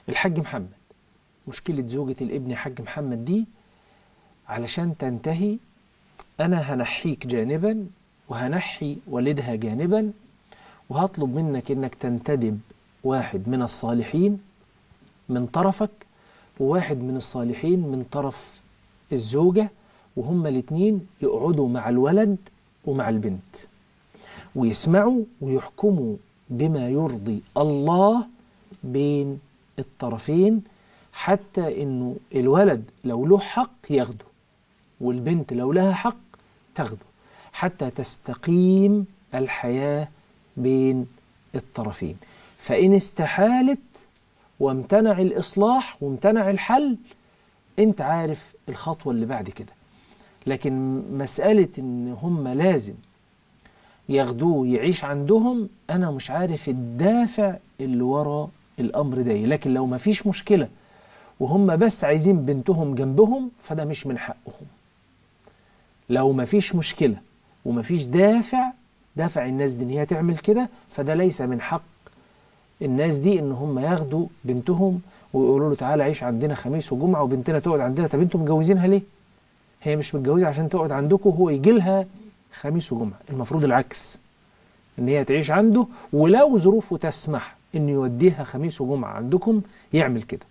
الحاج محمد مشكلة زوجة الابن حاج محمد دي علشان تنتهي أنا هنحيك جانبا وهنحي والدها جانبا وهطلب منك إنك تنتدب واحد من الصالحين من طرفك وواحد من الصالحين من طرف الزوجة وهما الاتنين يقعدوا مع الولد ومع البنت ويسمعوا ويحكموا بما يرضي الله بين الطرفين حتى انه الولد لو له حق ياخده والبنت لو لها حق تاخده حتى تستقيم الحياة بين الطرفين فإن استحالت وامتنع الإصلاح وامتنع الحل أنت عارف الخطوة اللي بعد كده لكن مسألة إن هم لازم ياخدوه يعيش عندهم أنا مش عارف الدافع اللي ورا الأمر ده لكن لو ما فيش مشكلة وهم بس عايزين بنتهم جنبهم فده مش من حقهم لو ما فيش مشكلة وما فيش دافع دافع الناس دي ان هي تعمل كده فده ليس من حق الناس دي ان هم ياخدوا بنتهم ويقولوا له تعالى عيش عندنا خميس وجمعة وبنتنا تقعد عندنا طب انتوا متجوزينها ليه؟ هي مش متجوزة عشان تقعد عندكم هو يجي لها خميس وجمعة المفروض العكس ان هي تعيش عنده ولو ظروفه تسمح انه يوديها خميس وجمعة عندكم يعمل كده